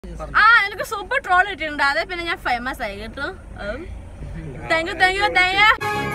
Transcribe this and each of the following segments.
ആ എനിക്ക് super troll കിട്ടിയിട്ടുണ്ട് അതെ പിന്നെ ഞാൻ ഫേമസ് ആയി കേട്ടോ thank you thank you thank U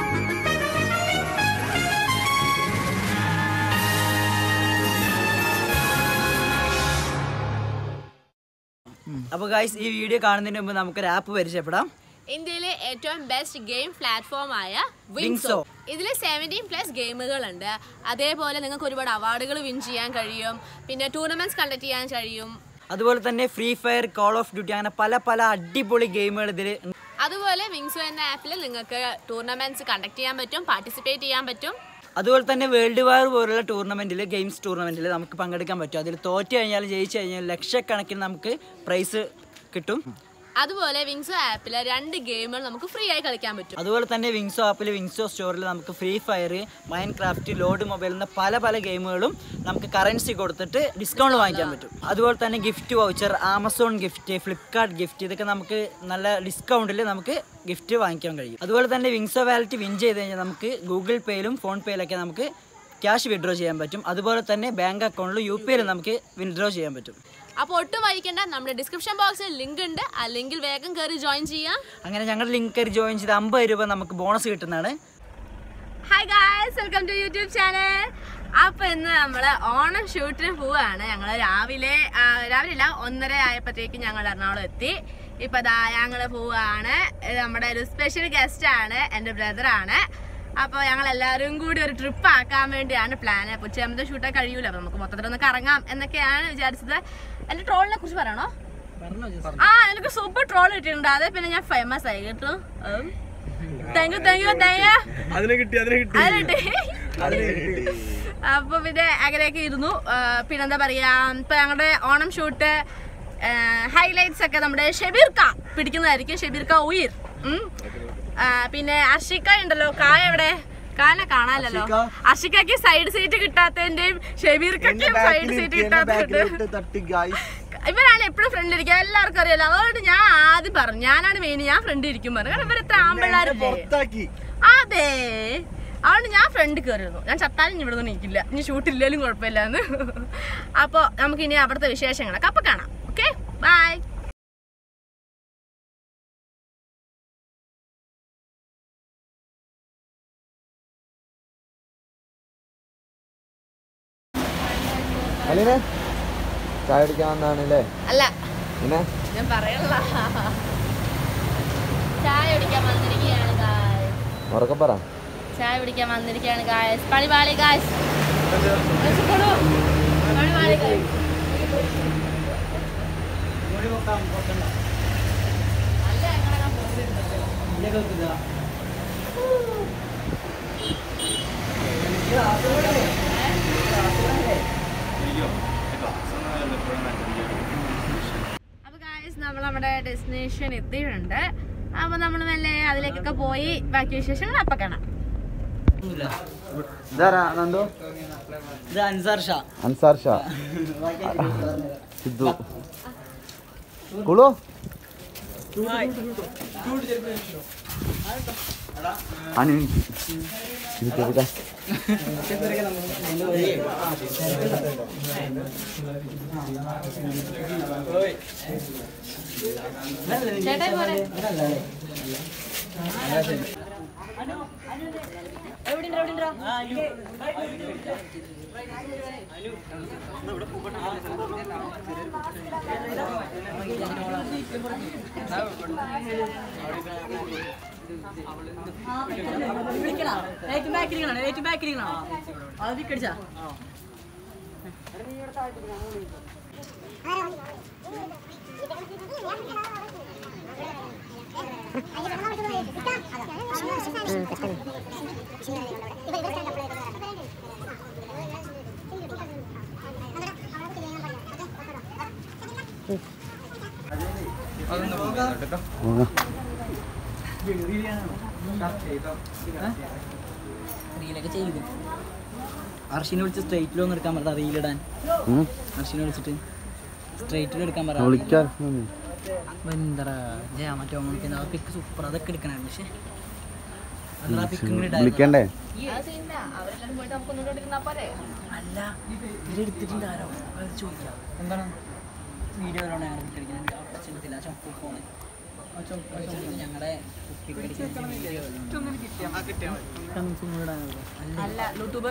അപ്പോൾ ഗൈസ് ഈ വീഡിയോ കാണുന്നതിന് മുമ്പ് നമുക്കൊരു ആപ്പ് പരിചയപ്പെടാം ഇന്ത്യയിലെ ഏറ്റവും ബെസ്റ്റ് ഗെയിം പ്ലാറ്റ്ഫോം ആയ Wingso. വിങ്സോ ഇതിൽ സെവൻറ്റീൻ പ്ലസ് ഗെയിമുകളുണ്ട് അതേപോലെ നിങ്ങൾക്ക് ഒരുപാട് അവാർഡുകൾ വിൻ ചെയ്യാൻ കഴിയും പിന്നെ ടൂർണമെന്റ്സ് കണ്ടക്ട് ചെയ്യാൻ കഴിയും അതുപോലെ തന്നെ Free Fire Call of Duty അങ്ങനെ പല പല അടിപൊളി ഗെയിമുകൾ ഇതിൽ അതുപോലെ വിങ്സോ എന്ന ആപ്പിൽ നിങ്ങൾക്ക് ടൂർണമെന്റ്സ് കണ്ടക്ട് ചെയ്യാൻ പറ്റും പാർട്ടിസിപ്പേറ്റ് ചെയ്യാൻ പറ്റും അതുപോലെ തന്നെ വേൾഡ് വാർ പോലുള്ള ടൂർണമെന്റിൽ ഗെയിംസ് ടൂർണമെന്റിൽ നമുക്ക് പങ്കെടുക്കാൻ പറ്റും അതിൽ തോറ്റ് കഴിഞ്ഞാൽ ജയിച്ചു കഴിഞ്ഞാൽ ലക്ഷക്കണക്കിന് നമുക്ക് പ്രൈസ് കിട്ടും അതുപോലെ വിങ്സോ ആപ്പിൽ രണ്ട് ഗെയിമുകൾ നമുക്ക് ഫ്രീ ആയി കളിക്കാൻ പറ്റും അതുപോലെ തന്നെ വിങ്സോ ആപ്പിൽ വിങ്സോ സ്റ്റോറിൽ നമുക്ക് Free Fire Minecraft Lord mobile എന്ന പല പല ഗെയിമുകളും നമുക്ക് കറൻസി കൊടുത്തിട്ട് ഡിസ്കൗണ്ട് വാങ്ങിക്കാൻ പറ്റും അതുപോലെ തന്നെ gift voucher Amazon gift Flipkart gift ഇതൊക്കെ നമുക്ക് നല്ല ഡിസ്കൗണ്ടിൽ നമുക്ക് ഗിഫ്റ്റ് വാങ്ങിക്കാൻ കഴിയും അതുപോലെ തന്നെ വിങ്സോ വാലറ്റ് വിൻ ചെയ്ത് കഴിഞ്ഞാൽ നമുക്ക് ഗൂഗിൾ പേയിലും ഫോൺ പേയിലൊക്കെ നമുക്ക് ക്യാഷ് വിഡ്രോ ചെയ്യാൻ പറ്റും അതുപോലെ തന്നെ ബാങ്ക് അക്കൗണ്ടിൽ യു പി ഐയിൽ നമുക്ക് വിഡ്രോ ചെയ്യാൻ പറ്റും അപ്പോൾ ഒട്ടും വൈകണ്ട നമ്മുടെ ഡിസ്ക്രിപ്ഷൻ ബോക്സിൽ ലിങ്ക് ഉണ്ട് ആ ലിങ്കിൽ വേഗം കയറി ജോയിൻ ചെയ്യാം അങ്ങനെ ഞങ്ങളുടെ ലിങ്ക് ജോയിൻ ചെയ്ത് അമ്പത് രൂപ നമുക്ക് ബോണസ് കിട്ടുന്നതാണ് hi guys welcome to YouTube channel അപ്പൊ ഇന്ന് നമ്മള് ഓണം ഷൂട്ടിന് പോവാണ് ഞങ്ങൾ രാവിലെ ആ, രാവിലെ അല്ല ഒന്നര ആയപ്പോഴത്തേക്ക് ഞങ്ങൾ എറണാകുളം എത്തി ഇപ്പൊ ദാ ഞങ്ങള് പോവാണ് ഇത് നമ്മുടെ ഒരു സ്പെഷ്യൽ ഗസ്റ്റ് ആണ് എൻ്റെ ബ്രദർ ആണ് അപ്പോൾ ഞങ്ങൾ എല്ലാവരും കൂടി ഒരു ട്രിപ്പ് ആക്കാൻ വേണ്ടിയാണ് പ്ലാൻ അപ്പോൾ ഉച്ചയാകുമ്പോൾ ഷൂട്ടൊക്കെ കഴിയൂല അപ്പൊ നമുക്ക് മൊത്തത്തിലൊന്ന് കറങ്ങാം എന്നൊക്കെയാണ് വിചാരിച്ചത് എൻ്റെ ട്രോളിനെ കുറിച്ച് പറയണോ ആ എനിക്ക് സൂപ്പർ ട്രോൾ കിട്ടിയിട്ടുണ്ട് അതെ പിന്നെ ഞാൻ ഫേമസ് ആയി കേട്ടോ thank you thank you thank you അതിനെ കിട്ടി അതിനെ കിട്ടി അതിലിട്ട് അതിനെ കിട്ടി അപ്പൊ പിന്നെ അങ്ങനെയൊക്കെ ഇരുന്നു ആ, പിന്നെന്താ പറയാ ഇപ്പൊ ഞങ്ങളുടെ ഓണം ഷൂട്ട് ഹൈലൈറ്റ്സ് ഒക്കെ നമ്മുടെ ഷെബീർക്ക പിടിക്കുന്നതായിരിക്കും ഷെബീർക്ക ഉയിർ ഉം. ആ, പിന്നെ അർഷിക്ക ഉണ്ടല്ലോ കായ എവിടെ കാനെ കാണാനല്ലോ അർഷിക്കക്ക് സൈഡ് സീറ്റ് കിട്ടാത്തതിന്റെയും ഷെബീർക്കും സൈഡ് സീറ്റ് കിട്ടാത്തതിന്റെ തട്ടി ഗായ്സ് ഇവരാണ് എപ്പോഴും ഫ്രണ്ട് ഇരിക്കുക എല്ലാവർക്കും അറിയാലോ അതുകൊണ്ട് ഞാൻ ആദ്യം പറഞ്ഞു ഞാനാണ് മെയിൻ ഞാൻ ഫ്രണ്ട് ഇരിക്കും പറഞ്ഞു കാരണം ഇവർ എത്ര ആമ്പിള്ളാരല്ലേ പുറത്താക്കി അതെ അതുകൊണ്ട് ഞാൻ ഫ്രണ്ട് കയറിയിരുന്നു ഞാൻ ചത്താലും ഇവിടെ നിന്ന് നിൽക്കില്ല ഇനി ഷൂട്ടില്ലേലും കുഴപ്പമില്ലാന്ന് അപ്പോൾ നമുക്ക് ഇനി അവിടുത്തെ വിശേഷങ്ങളൊക്കെ അപ്പൊ കാണാം ഓക്കെ ബൈ അല്ലേ ചായ കുടിക്കാൻ വന്നാണല്ലേ അല്ല പിന്നെ ഞാൻ പറയണല്ല ചായ കുടിക്കാൻ വന്നിരിക്കുകയാണ് ഗായ്സ് ഉറക്കെ പറ ചായ കുടിക്കാൻ വന്നിരിക്കുകയാണ് ഗായ്സ് പണിപാളി ഗായ്സ് പണിപാളി ഗായ്സ് അല്ല എങ്ങനെ പോകുന്നുണ്ട് അപ്പൊ ഗായ്സ് നമ്മൾ നമ്മുടെ ഡെസ്റ്റിനേഷൻ എത്തിയിട്ടുണ്ട് അപ്പൊ നമ്മൾ മെല്ലെ അതിലേക്കൊക്കെ പോയി ബാക്കി വിശേഷങ്ങൾ അപ്പൊ കാണാം ഇതാരാ നന്ദു ഇത് അൻസാർ ഷാ അൻസാർ ഷാ സിദ്ധു കുളു അനു ഇത് കേൾക്കട്ടെ ചേട്ടാ പോരെ റീലൊക്കെ ചെയ്തു അർഷിനെ വിളിച്ച് സ്ട്രൈറ്റിലൊന്നും എടുക്കാൻ പറഞ്ഞ റീലിടാൻ അർഷിനെ വിളിച്ചിട്ട് സ്ട്രൈറ്റിൽ എടുക്കാൻ പറ വിളിക്കാൻ എന്താ ജയ മറ്റോ വിളിക്കുന്ന പിക്ക് സൂപ്പർ അതൊക്കെ എടുക്കണായിരുന്നു പക്ഷേ അല്ല പിക്ക് ഇങ്ങനെ ഇടാൻ വിളിക്കണ്ടേ അവരെല്ലാരും പോയിട്ട് നമുക്ക് ഒന്നുകൂടെ എടുക്കുന്ന പോരെ അല്ല ഇവരെടുത്തിട്ടുണ്ട് ആരോ അത് ചോദിക്കാം എന്താണ് വീഡിയോയിലാണ് ഞങ്ങൾ കളിക്കുന്നത് ചെലുത്തില്ല ചൊപ്പ് ഫോണ് ഞങ്ങളുടെ അല്ല YouTube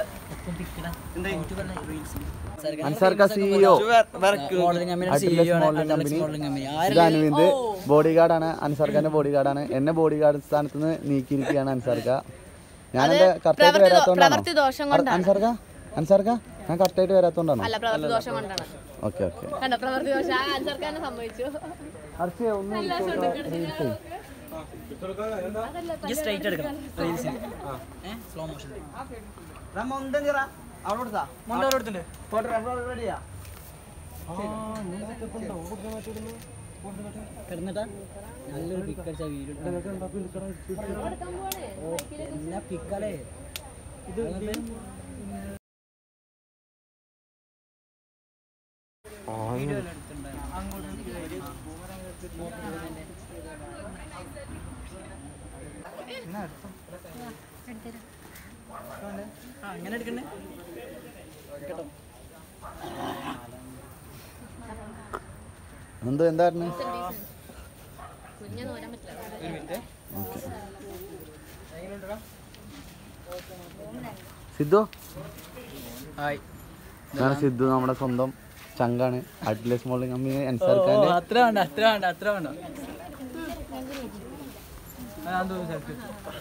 Ansarkka CEO modelling company അഡ്ലസ് മോഡലിംഗ് കമ്പനി ഇത് അനുവിന്ദ് ബോഡി ഗാർഡാണ് അൻസാർക്കാന്റെ ബോഡി ഗാർഡാണ് എന്നെ ബോഡി ഗാർഡ് സ്ഥാനത്ത് നിന്ന് നീക്കിയിരിക്കുകയാണ് അൻസാർക്ക ഞാനെന്റെ കറക്റ്റായിട്ട് പ്രവൃത്തി ദോ- വരാത്തോണ്ടാണോ പ്രവൃത്തി ദോഷം കൊണ്ടാണ് അൻസാർക്ക അൻസാർക്ക ഞാൻ കറക്റ്റായിട്ട് വരാത്തോണ്ടാണോ അല്ല പ്രവൃത്തി ദോഷം കൊണ്ടാണ് ഓക്കെ ഓക്കെ കണ്ടോ പ്രവൃത്തി ദോഷം ആ ആൻസർക്കാരനെ സമ്മതിച്ചു ഹർഷേ ഒന്ന് റീൽസ് സ്ട്രൈറ്റ് എടുക്കണം റീൽസിന് സ്ലോ മോഷൻ കിടന്നിട്ടാ നല്ലൊരു പിക്ക് അടിച്ച വീഡിയോ ഓ എല്ലാ പിക്കലേ ഇത് അങ്ങനെ എടുക്കണ്ടേ കേട്ടോ എന്തോ എന്തായിരുന്നു കുഞ്ഞു നോരാൻ പറ്റില്ല ഒരു മിനിറ്റ് ഓക്കെ സിദ്ധു ഹായ് ഞാൻ സിദ്ധു നമ്മുടെ സ്വന്തം ചങ്കാണ് അഡ്ലസ് മോഡലിംഗ് കമ്പനി അൻസാർക്കാന്റെ അത്ര വേണ്ട അത്ര വേണ്ട അത്ര വേണ്ട ആ, അത് ഒരു selfie.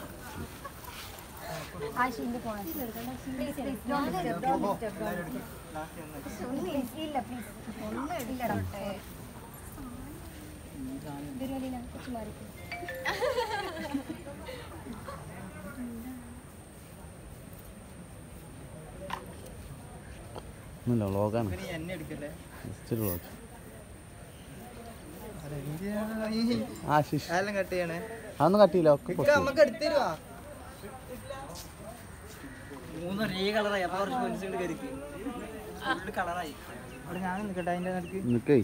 ഒന്നുമില്ല വ്ളോഗാണ് ഇനി എന്നെ എടുക്കല്ലേ ജസ്റ്റ് ഒരു വ്ളോഗ് ആശിഷ് അതെല്ലാം കട്ട് ചെയ്യണേ അതൊന്നും കട്ടിയില്ല ഒക്കെ post ചെയ്തു. നമുക്ക് എടുത്തരുവാ മൂന്ന് ഒരേ കളറായി അപ്പൊ കുറച്ച് പെൻസിൽ കരുക്ക് ഫുള്ള് കളറായി അവിടെ ഞാൻ നിൽക്കട്ടെ അതിന്റെ നടുക്ക് നിക്കേ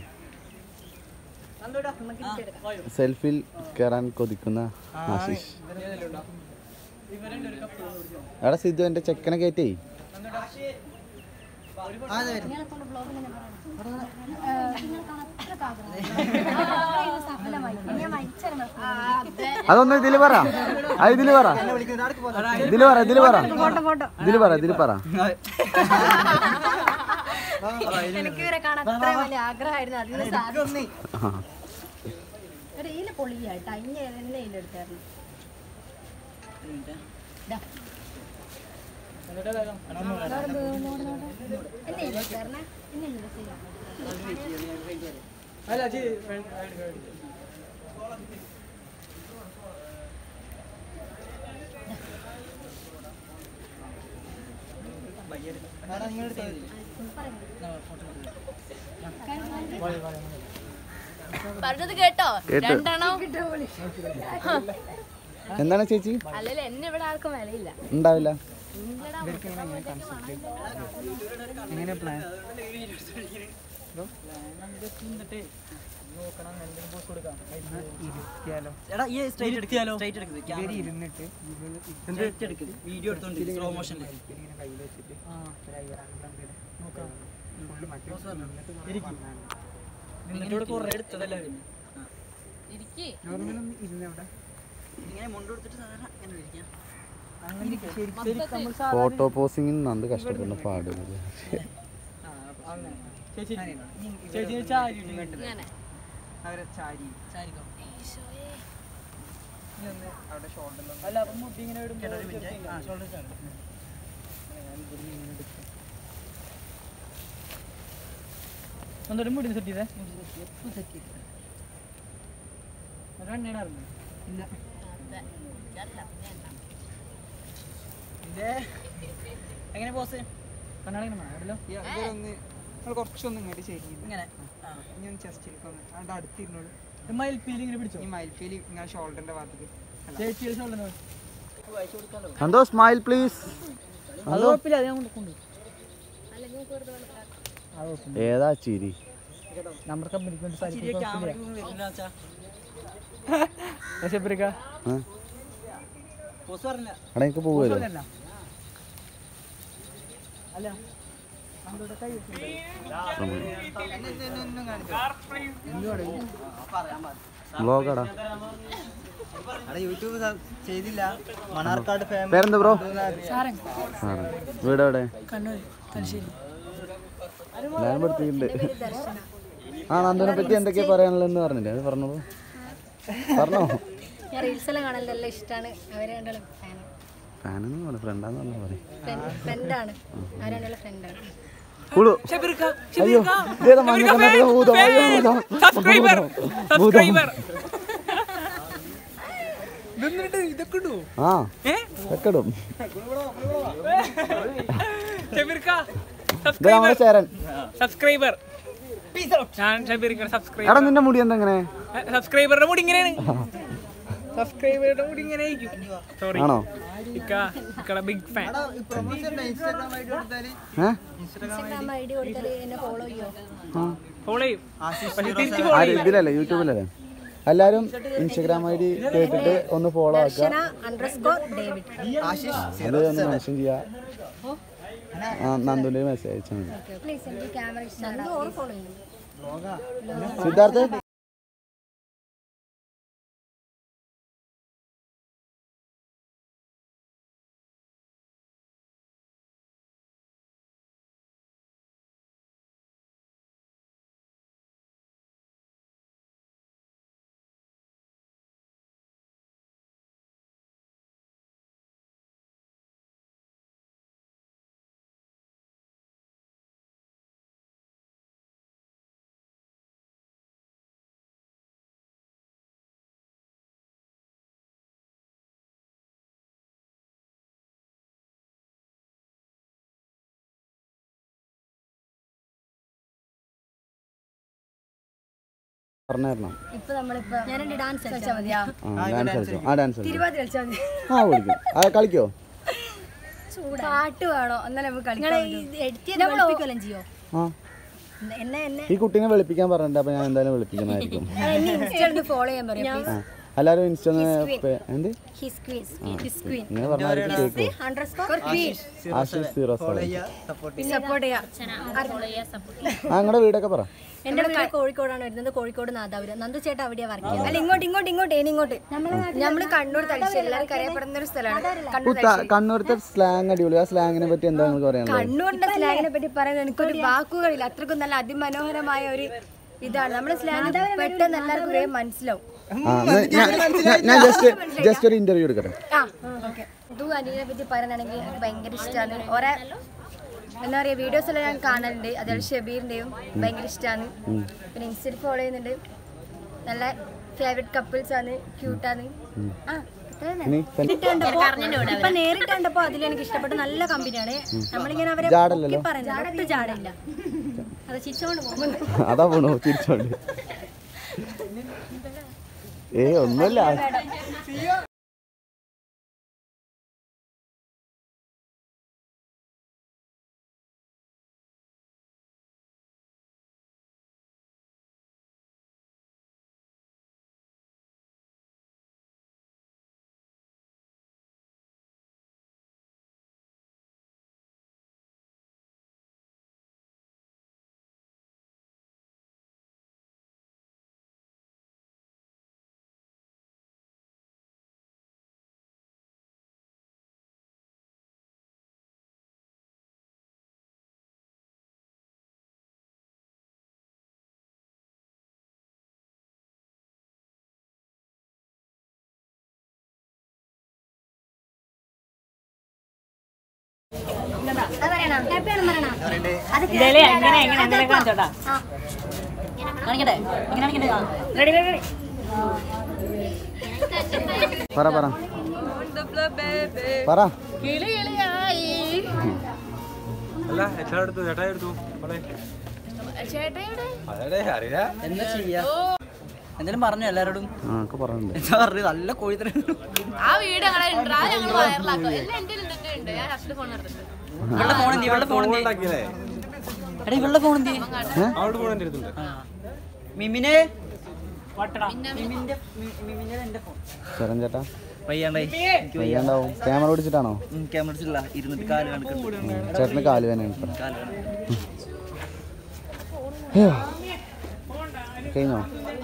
സെൽഫിൽ കയറാൻ കൊതിക്കുന്ന ആശിഷ് എടാ സിദ്ധു എന്റെ ചെക്കനെ കയറ്റേ അതൊന്ന് ഇതില് പറ അത് ഇതില് പറ ഇതില് പറ ഇതില് പറ ഇതില് പറ ഇതില് പറ എനിക്ക് ഇവരെ കാണാൻ അത്ര വലിയ ആഗ്രഹമായിരുന്നു അതിന് സാധിച്ചു ആ. എടാ ഇതില് പൊളിയാട്ടോ ഇങ്ങനെ എന്നെ ഇതിലെടുത്തായിരുന്നു എന്നെ ഇതിലെടുത്തായിരുന്നേ എന്നെ ഇതിലെടുത്തില്ല പറഞ്ഞത് കേട്ടോ കേട്ടു. രണ്ടെണ്ണം എന്താണ് ചേച്ചി അല്ലെങ്കിൽ എന്നെ ഇവിടെ ആർക്കും വിലയില്ല ഉണ്ടാവില്ല എങ്ങനെ പ്ലാൻ എടാ ഈ സ്ട്രൈറ്റ് എടുക്കാലോ സ്ട്രൈറ്റ് എടുക്കുന്നത് ഇരുന്നിട്ട് സ്ട്രൈറ്റ് എടുക്കുന്നത് വീഡിയോ എടുത്തോണ്ട് സ്ലോ മോഷനിൽ എന്നിട്ട് കുറേ എടുത്തതല്ലേ ഇരിക്കി ഇങ്ങനെ മുണ്ട് കൊടുത്തിട്ട് സാധാരണ ഇങ്ങനെ ഇരിക്കാം ഫോട്ടോ പോസിംഗിൽ നന്ദി കഷ്ടപ്പെടുന്ന പാട് ഇങ്ങനെ അവരെ ചാരി ചാരിക്കോ അല്ല അപ്പം മുട്ടി ഇങ്ങനെ വിടുമ്പോൾ ഷോൾഡർ ചാടും ഒന്നൊരു മുടി സെറ്റ് ചെയ്തേ സെറ്റ് ചെയ്തേ ഒരു എണ്ണയാണ് ഇല്ല അതെ ഇതല്ല, പിന്നെ എന്നാ? ഇതേ എങ്ങനെ പോസ് കണ്ണാടി ഇടലോ കുറച്ചൊന്നും ഇങ്ങോട്ട് ശരി ഇങ്ങനെ ആ ഞാൻ ചെസ്റ്റിലേക്ക് വന്ന് അവിടെ അടുത്തിരുന്നോളൂ മയിൽപ്പീൽ ഇങ്ങനെ പിടിച്ചോ ഈ മയിൽപ്പേലി ഇങ്ങനെ ഷോൾഡറിന്റെ ഭാഗത്തേക്ക് ചേച്ചിയുടെ ഷോൾഡർ വായിച്ചു കൊടുക്കാലോ എന്തോ സ്മൈൽ പ്ലീസ് അത് കുഴപ്പമില്ല അത് ഞാൻ കൊണ്ട് കൊണ്ടു ഏതാ ചിരി നമ്മുടെ കമ്പനിക്ക് വേണ്ടി ആ? പോസ് പറഞ്ഞില്ല അവിടെ എനിക്ക് പോവുമല്ലോ അല്ല ബ്ലോഗാടാ യൂട്യൂബ് ചെയ്തില്ല മണാർക്കാട് ഫാമിലി പേരെന്താ ബ്രോ വീട് എവിടെ ഞാൻ പഠിപ്പിക്കുന്നുണ്ട് ആ നന്ദുനെ പറ്റി എന്തൊക്കെയാ പറയാനുള്ളതെന്ന് പറഞ്ഞില്ലേ അത് പറഞ്ഞോളൂ പറഞ്ഞോ ഞാൻ റീൽസ് എല്ലാം കാണാൻ ഇഷ്ടമാണ് അവരെ രണ്ടാളും ഫാൻ ഫാനെന്ന് പറഞ്ഞു ഫ്രണ്ടാന്ന് പറഞ്ഞാൽ പറയും ഫ്രണ്ടാണ് അവരെ രണ്ടാളും ഫ്രണ്ടാണ് കുളു അയ്യോ ഇതേതാ മഞ്ഞ കണ്ണാടിയുടെ ഭൂതം അയ്യോ ഭൂതം ഭൂതം ആ ഇതൊക്കെ ഇടും ഇത് നമ്മുടെ ചേരൻ സബ്സ്ക്രൈബർ ഞാൻ ഷബീർക്ക് സബ്സ്ക്രൈബർ എടാ നിന്റെ മുടി എന്താ ഇങ്ങനെ സബ്സ്ക്രൈബറുടെ മുടി ഇങ്ങനെയാണ് സബ്സ്ക്രൈബറുടെ മുടി ഇങ്ങനെ ആയിരിക്കും സോറി ആണോ ഇക്ക ഇക്കടെ ബിഗ് ഫാൻ ഏ ഇൻസ്റ്റാഗ്രാം ഐ ഡി കൊടുത്താൽ എന്നെ ഫോളോ ചെയ്യോ ആ ഫോളോ ചെയ്യും പക്ഷെ തിരിച്ച് ആര് ഇതിലല്ലേ യൂട്യൂബിലല്ലേ എല്ലാരും ഇൻസ്റ്റഗ്രാം ഐ ഡി കേട്ടിട്ട് ഒന്ന് ഫോളോ ആക്കുക അണ്ടർസ്കോർ ഡേവിഡ് അത് ഒന്ന് മെൻഷൻ ചെയ്യാ ആ നന്ദുന്റെ മെസ്സേജ് അയച്ചാൽ മതി പ്ലീസ് എനിക്ക് ക്യാമറ ഇഷ്ടമാണ് ഓർ ഫോളോ ചെയ്യും സിദ്ധാർത്ഥ് പറഞ്ഞായിരുന്നോ ഇപ്പൊ നമ്മളിപ്പോ ഞാൻ ഡാൻസ് കളിച്ചാൽ മതിയാ ആ ഡാൻസ് കളിച്ചോ ആ ഡാൻസ് കളിച്ചോ തിരുവാതിര കളിച്ചാൽ മതി ആ വിളിക്കും ആ കളിക്കോ പാട്ട് വേണോ എന്നാലും നമുക്ക് കളിക്കാം നമ്മൾ ചെയ്യോ ആ എന്നെ എന്നെ ഈ കുട്ടീനെ വെളുപ്പിക്കാൻ പറഞ്ഞിട്ട് അപ്പൊ ഞാൻ എന്തായാലും വെളുപ്പിക്കുന്നതായിരിക്കും എന്നെ ഇൻസ്റ്റയിൽ ഫോളോ ചെയ്യാൻ പറയാം ആ എല്ലാരും ഇൻസ്റ്റ എന്ത് ഹിസ് ക്വീൻ ഹിസ് ക്വീൻ ഇങ്ങനെ പറഞ്ഞാൽ കേൾക്കും underscore queen Ashish zero seven support ചെയ്യാം ആ നിങ്ങളുടെ വീടൊക്കെ പറ എന്റെ വീട് കോഴിക്കോടാണ് വരുന്നത് കോഴിക്കോട് നാദാപുരം നന്ദു ചേട്ടാ അവിടെയാ വർക്ക് ചെയ്യുന്നത് അല്ല ഇങ്ങോട്ട് ഇങ്ങോട്ട് ഇങ്ങോട്ട് ഏനി ഇങ്ങോട്ട് നമ്മള് കണ്ണൂർ തലശ്ശേരി എല്ലാവർക്കും അറിയപ്പെടുന്ന ഒരു സ്ഥലമാണ് കണ്ണൂർ കുത്ത കണ്ണൂരത്തെ സ്ലാങ് അടിപൊളി ആ സ്ലാങ്ങിനെ പറ്റി എന്താ നിങ്ങൾക്ക് പറയാനുള്ളത് കണ്ണൂരിന്റെ സ്ലാങ്ങിനെ പറ്റി പറയാൻ എനിക്കൊരു വാക്കുകളില്ല അത്രക്കും നല്ല അതിമനോഹരമായ ഒരു ഇതാണ് നമ്മുടെ സ്ലാങ് പെട്ടെന്ന് എല്ലാവർക്കും വേഗം മനസ്സിലാവും ആ എന്നാ ഞാൻ- ഞാൻ- ഞാൻ ജസ്റ്റ് ജസ്റ്റ് ഒരു ഇന്റർവ്യൂ എടുക്കട്ടെ ആ ഓക്കെ ഇതു അനിയനെ പറ്റി പറയുകയാണെങ്കിൽ എനിക്ക് ഭയങ്കര ഇഷ്ടമാണ് ഓരോ എന്താ പറയുക വീഡിയോസ് എല്ലാം ഞാൻ കാണലുണ്ട് അതേപോലെ ഷബീറിന്റെയും ഭയങ്കര ഇഷ്ടമാണ് പിന്നെ ഇൻസ്റ്റയിൽ ഫോളോ ചെയ്യുന്നുണ്ട് നല്ല ഫേവറേറ്റ് കപ്പിൾസ് ആണ് ക്യൂട്ടാണ് ആ അത്രേ തന്നെ. ഇനി നേരിട്ട് കണ്ടപ്പോ ഇപ്പൊ നേരിട്ട് കണ്ടപ്പോ അതിൽ എനിക്ക് ഇഷ്ടപ്പെട്ട നല്ല കമ്പനിയാണ് നമ്മളിങ്ങനെ അവരെ ജാടല്ലല്ലോ? പൊക്കി പറയുന്നത് ഒട്ടും ജാടില്ല അത് ചിരിച്ചോണ്ട് പോകും അതാ പോണു തിരിച്ചോണ്ട് ഏ ഒന്നുമില്ല പറ പറ പറ എന്താ ചെയ്യാ എന്തെങ്കിലും പറഞ്ഞു എല്ലാരോടും ആ ഒക്കെ പറയുന്നുണ്ട് എന്താ പറഞ്ഞു നല്ല കോഴിത്തരം ആ വീഡിയോ ഞങ്ങളെ ഉണ്ട് ആ ഞങ്ങൾ വൈറലാക്കും എല്ലാം എന്റെ ഉണ്ട് ഉണ്ട് ഞാൻ ഫസ്റ്റ് ഫോൺ എടുത്തിട്ട് ഇവളുടെ ഫോൺ എന്തി ഇവളുടെ ഫോൺ എന്തി എടാ ഇവളുടെ ഫോൺ എന്തി മിമിനെ മിമിന്റെ മി- മിമിന്റെ എന്റെ ഫോൺ ശരൺ ചേട്ടാ വയ്യാണ്ടായി വയ്യാണ്ടാവും ക്യാമറ പിടിച്ചിട്ടാണോ ക്യാമറ അടിച്ചില്ല ഇരുന്നിട്ട് കാല് കണക്കുണ്ട് ചേട്ടന് കാല് വേനയാണ് ഇപ്പൊ കാല് വേണം അയ്യോ. കഴിഞ്ഞോ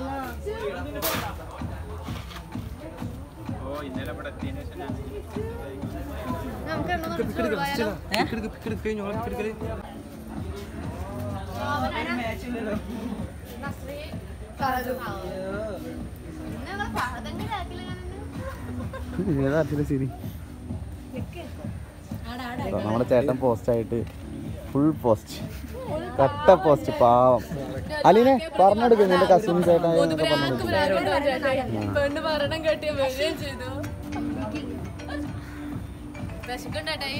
ഏതാ അച്ഛനെ ശരി നമ്മുടെ ചേട്ടൻ പോസ്റ്റ് ആയിട്ട് ഫുൾ പോസ്റ്റ് കട്ട പോസ്റ്റ് പാവം അലീനെ പറഞ്ഞെടുക്കും നിന്റെ കസിൻ ചേട്ടൻ എന്നൊക്കെ പറഞ്ഞെടുക്കും പെണ്ണ് പറയണം കേട്ടിയ വരികയും ചെയ്തു വിശക്കുണ്ടായി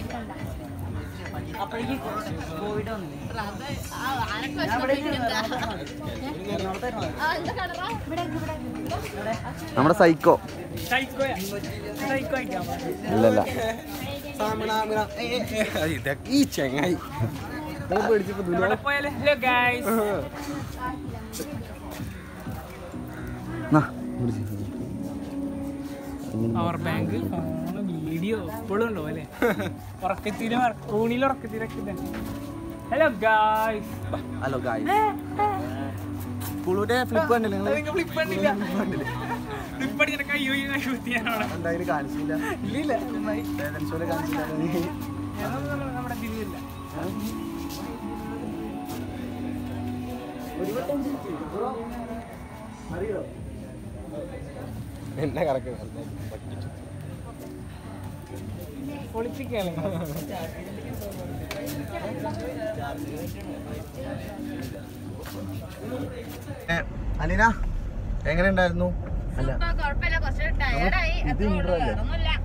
കോവിഡ് വന്നില്ലേ ആനക്ക് വിശക്കുണ്ടാ എന്താ കടറ നമ്മുടെ സൈക്കോ ഇല്ലല്ല ഈ ചെങ്ങായി ഹലോ ഗൈസ് നാ, പിടിച്ച്. പവർ ബാങ്ക് ഫോണ് വീഡിയോ എപ്പോഴും ഉണ്ടോ അല്ലേ ഉറക്കത്തിലും റൂണിൽ ഉറക്കത്തിലൊക്കെ ഹലോ ഗായ്സ് ഹലോ ഗായ്സ് പുളുടെ ഫ്ലിപ്പ് കണ്ടില്ലേ നിങ്ങള് ഫ്ലിപ്പ് കണ്ടില്ല ഫ്ലിപ്പ് അടിച്ചിട്ട് കൈ കുത്തിയാണോ എന്തായാലും കാണിച്ചില്ല ഇല്ലില്ല വേദന ഷോയില് കാണിച്ചില്ല അതൊന്നും നമ്മ- നമ്മുടെ ഇതിലില്ല എന്നെ കറക്കുന്നത് പൊളിപ്പിക്കാണ് അലീന എങ്ങനെ ഉണ്ടായിരുന്നു അല്ല കുഴപ്പമില്ല കുറച്ച് ടയർഡായി ഇത് intro അല്ലേ? ഒന്നുമില്ല